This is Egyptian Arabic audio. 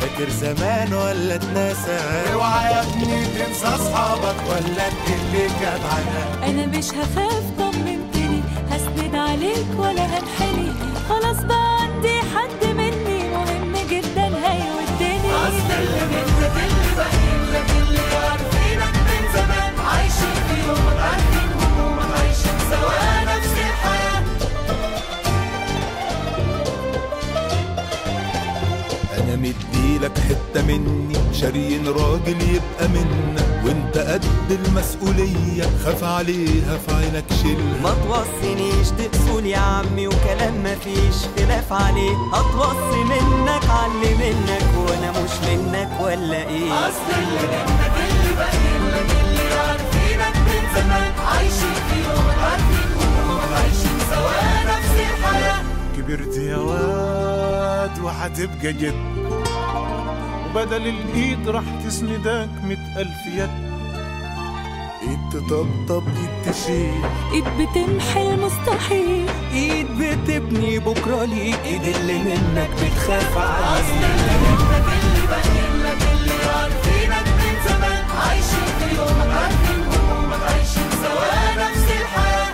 فاكر زمان ولا اتنسى اوعى يا ابني تنسى اصحابك ولا اللي جدعنا انا مش هخاف طمنتني هسند عليك ولا هنحني خلاص بقى عندي حد مني مهم جدا هيودني انا مديلك حتة مني شارين راجل يبقى منا وانت قد المسؤولية خاف عليها في عينك شيلها ما توصينيش تقسول يا عمي وكلام مفيش خلاف عليه هتوصي منك علي منك وانا مش منك ولا ايه كبرت يا واد وهتبقى جد وبدل الايد راح تسندك مئة الف يد ايد تطبطب ايد تشيل ايد بتمحي المستحيل ايد بتبني بكره ليك ايد اللي منك بتخاف عليك